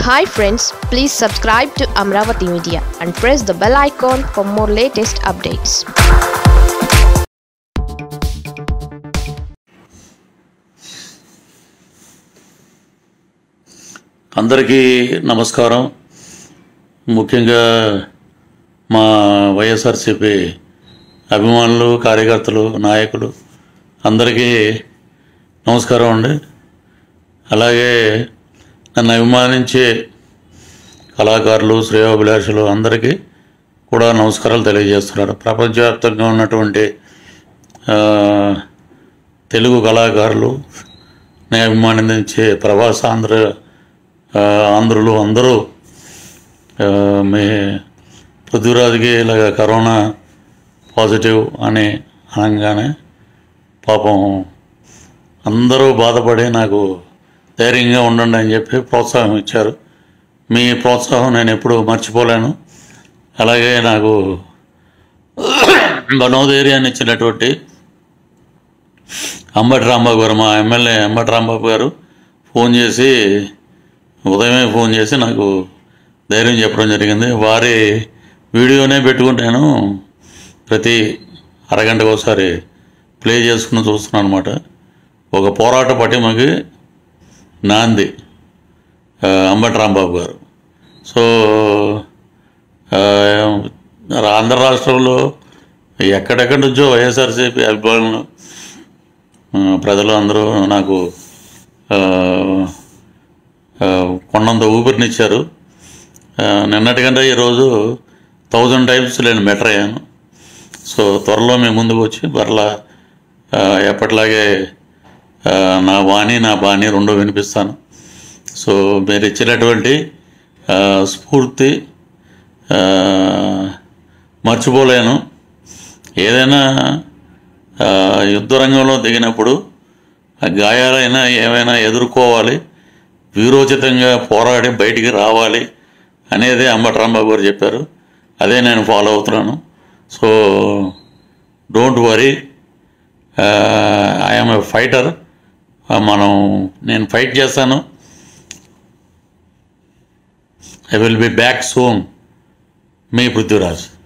hi friends please subscribe to Amaravati media and press the bell icon for more latest updates అందరికీ నమస్కారం ముఖ్యంగా మా వైఎస్ఆర్సిపి అభిమానులు కార్యకర్తలు నాయకులు అందరికీ నమస్కారం అండి అలాగే నన్ను అభిమానించే కళాకారులు శ్రేయోభిలాషులు అందరికీ కూడా నమస్కారాలు తెలియజేస్తున్నారు ప్రపంచవ్యాప్తంగా ఉన్నటువంటి ఆ, తెలుగు కళాకారులు నేను అభిమానించే ప్రవాస ఆంధ్ర ఆ, ఆంధ్రులు అందరూ ఆ, మీ పృథ్వీరాజుకి ఇలాగ కరోనా పాజిటివ్ అని అనగానే పాపం అందరూ బాధపడి నాకు ధైర్యంగా ఉండండి అని చెప్పి ప్రోత్సాహం ఇచ్చారు మీ ప్రోత్సాహం నేను ఎప్పుడూ మర్చిపోలేను అలాగే నాకు మనోధైర్యాన్ని ఇచ్చినటువంటి అంబటి రాంబాబు గారు మా ఎమ్మెల్యే అంబటి రాంబాబు గారు ఫోన్ చేసి ఉదయమే ఫోన్ చేసి నాకు ధైర్యం చెప్పడం జరిగింది వారి వీడియోనే పెట్టుకుంటాను ప్రతి అరగంటకు ఒకసారి ప్లే చేసుకుని చూస్తున్నాను అనమాట ఒక పోరాట పటిమకి నాంది ఆ, అంబటి రాంబాబు గారు సో ఆ, ఆంధ్ర రాష్ట్రంలో ఎక్కడెక్కడి నుంచో వైఎస్ఆర్సీపీ అభిమానులు ఆ, ప్రజలు అందరూ నాకు ఆ, ఆ, కొండంత ఊపిరినిచ్చారు ఆ, నిన్నటికంటే ఈరోజు థౌజండ్ టైమ్స్ నేను బెటర్ అయ్యాను సో త్వరలో మేము ముందుకు వచ్చి మరలా ఆ, ఎప్పటిలాగే ఆ, నా వాణి నా బాణి రెండూ వినిపిస్తాను సో మీరు ఇచ్చినటువంటి ఆ, స్ఫూర్తి ఆ, మర్చిపోలేను ఏదైనా ఆ, యుద్ధ రంగంలో దిగినప్పుడు ఆ గాయాలైనా ఏమైనా ఎదుర్కోవాలి వీరోచితంగా పోరాడి బయటికి రావాలి అనేది అంబటి రాంబాబు గారు చెప్పారు అదే నేను ఫాలో అవుతున్నాను so don't worry I'm a fighter మనం నేను ఫైట్ చేస్తాను I will be back soon మీ పృథ్వీరాజ్